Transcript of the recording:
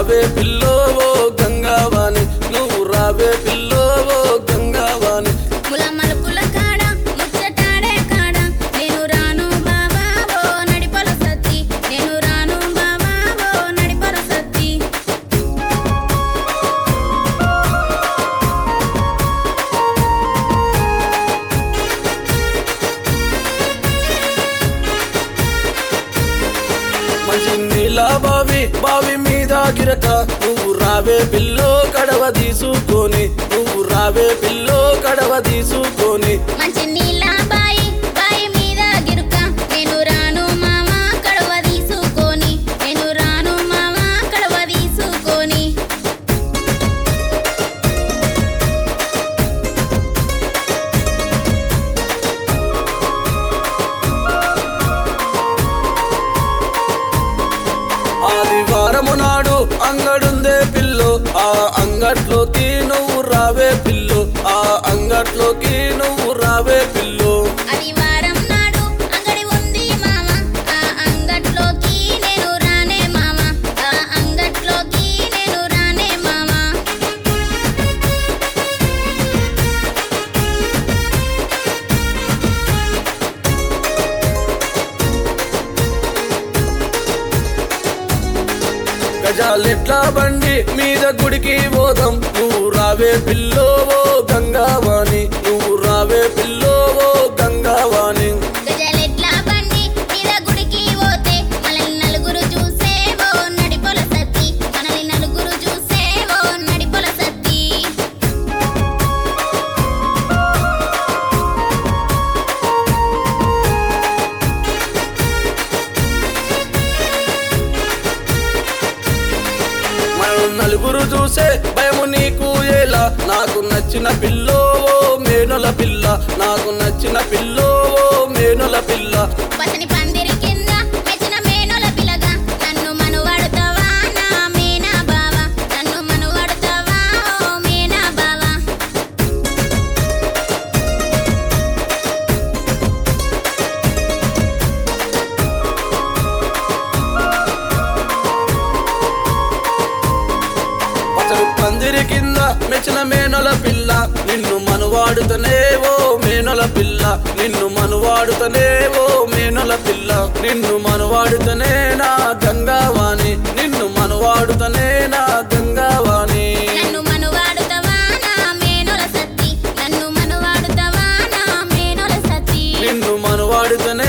రావే పిల్లోవో గంగావాణి నువ్వు రావే పిల్లోవో గంగావాణి ముల మలుపుల కాడ ముచ్చటాడే కాడ నేను రాను బాబా ఓ నడిపల సత్తి నేను రాను బాబా ఓ నడిపల సత్తి మంచి నీళ్ళ బావి బావి మీద గిరక నువ్వు రావే పిల్లో కడవ తీసుకొని నువ్వు రావే పిల్లో కడవ తీసుకొని మంచి నీళ్ళ బాయి బాయి మీద గిరుక నేను రాను మామ కడవ తీసుకొని నేను రాను మామ కడవ తీసుకొని ఆదివారము నాడు అంగడుందే పిల్లు ఆ అంగట్లోకి నువ్వు రావే పిల్లు ఆ అంగట్లోకి నువ్వు రావే పిల్లు అది వారం నాడు అంగడి ఉంది మామ ఆ అంగట్లోకి నేను రానే మామ ఆ అంగట్లోకి నేను రానే మామ గజాలెట్లా బండి మీద గుడికి పోదాం నువ్వు రావే పిల్లోవో గంగావాణి నువ్వు రావే పిల్లోవో గంగావాణి గజలెట్లా బండి మీద గుడికి పోతే మనల్ని నలుగురు చూసేవో నడిపొల సత్తి మనల్ని నలుగురు చూసేవో నడిపొల సత్తి మనం నలుగురు చూసే భయము నీకు ఎలా నాకు నచ్చిన పిల్లోవో మేనుల పిల్ల నాకు నచ్చిన పిల్లోవో మేనుల పిల్ల పచ్చని పందిరి కింద మెచ్చిన మేనుల పిలగా నన్ను మనువాడుతావా నా మేనా బావా నన్ను మనువాడుతావా ఓ మేనా బావా అసలు పందిరి కింద మెచ్చిన మేనల పిల్ల నిన్ను మనువాడుతనేవో మేనల పిల్ల నిన్ను మనువాడుతనేవో మేనల పిల్ల నిన్ను మనువాడుతనే నా గంగావాణి నిన్ను మనువాడుతనే నా గంగావాణి నన్ను మనువాడుతావా నా మేనుల సత్తి నన్ను మనువాడుతావా నా మేనుల సత్తి నిన్ను మనువాడుతనే